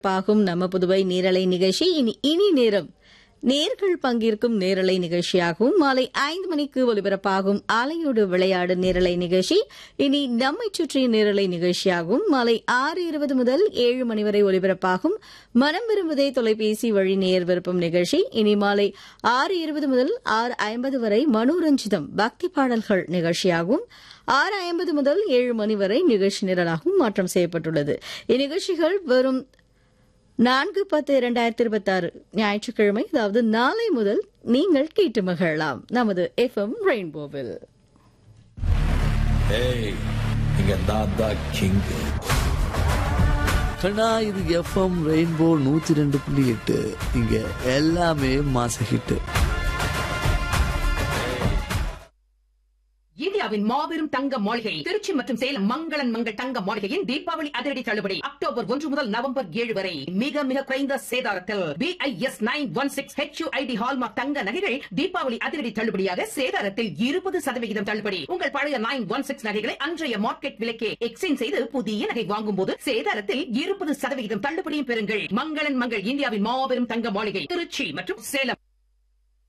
பாகும் நம்ம புதுவை நேரலை நிகழ்ச்சி இனி இனி நேரம் நேர்கள் பங்கேற்கும் நேரலை நிகழ்ச்சியாகவும் மாலை ஐந்து மணிக்கு ஒலிபரப்பாகும் ஆலையோடு விளையாடு நேரலை நிகழ்ச்சி இனி நம்மை சுற்றிய நேரலை நிகழ்ச்சியாகவும் மாலை ஆறு இருபது முதல் ஏழு மணி வரை ஒலிபரப்பாகும் மனம் விரும்புதே தொலைபேசி வழி நேர் விருப்பம் நிகழ்ச்சி இனி மாலை ஆறு இருபது முதல் ஆறு ஐம்பது வரை மனோரஞ்சிதம் பக்தி பாடல்கள் நிகழ்ச்சியாகவும் ஆறு ஐம்பது முதல் ஏழு மணி வரை நிகழ்ச்சி நிரலாகவும் மாற்றம் செய்யப்பட்டுள்ளது இந்நிகழ்ச்சிகள் வரும் நான்கு பத்து இரண்டாயிரத்தி இருபத்தி ஆறு ஞாயிற்றுக்கிழமை அதாவது நாளை முதல் நீங்கள் கேட்டு மகிழலாம் நமது எஃப்எம் ரெயின்போவில் ஏய் இங்க நான் தான் கிங் கண்ணா இது எஃப்எம் ரெயின்போ நூத்தி ரெண்டு புள்ளி எட்டு இங்க எல்லாமே மாச ஹிட்டு இந்தியாவின் மாபெரும் தங்க மாளிகை திருச்சி மற்றும் சேலம் மங்களன் மங்கள் தங்க மாளிகையின் தீபாவளி அதிரடி தள்ளுபடி அக்டோபர் ஒன்று முதல் நவம்பர் ஏழு வரை மிக மிக குறைந்த சேதாரத்தில் BIS nine one six HUID hallmark தங்க நகைகள் தீபாவளி அதிரடி தள்ளுபடியாக சேதாரத்தில் இருபது சதவிகிதம் தள்ளுபடி உங்கள் பழைய நைன் ஒன் சிக்ஸ் நகைகளை அன்றைய மார்க்கெட் விலைக்கே எக்ஸ்சேஞ்ச் செய்து புதிய நகை வாங்கும் போது சேதாரத்தில் இருபது சதவிகிதம் தள்ளுபடியும் பெறுங்கள் மங்களன் மங்கள் இந்தியாவின் மாபெரும் தங்க மாளிகை திருச்சி மற்றும் சேலம்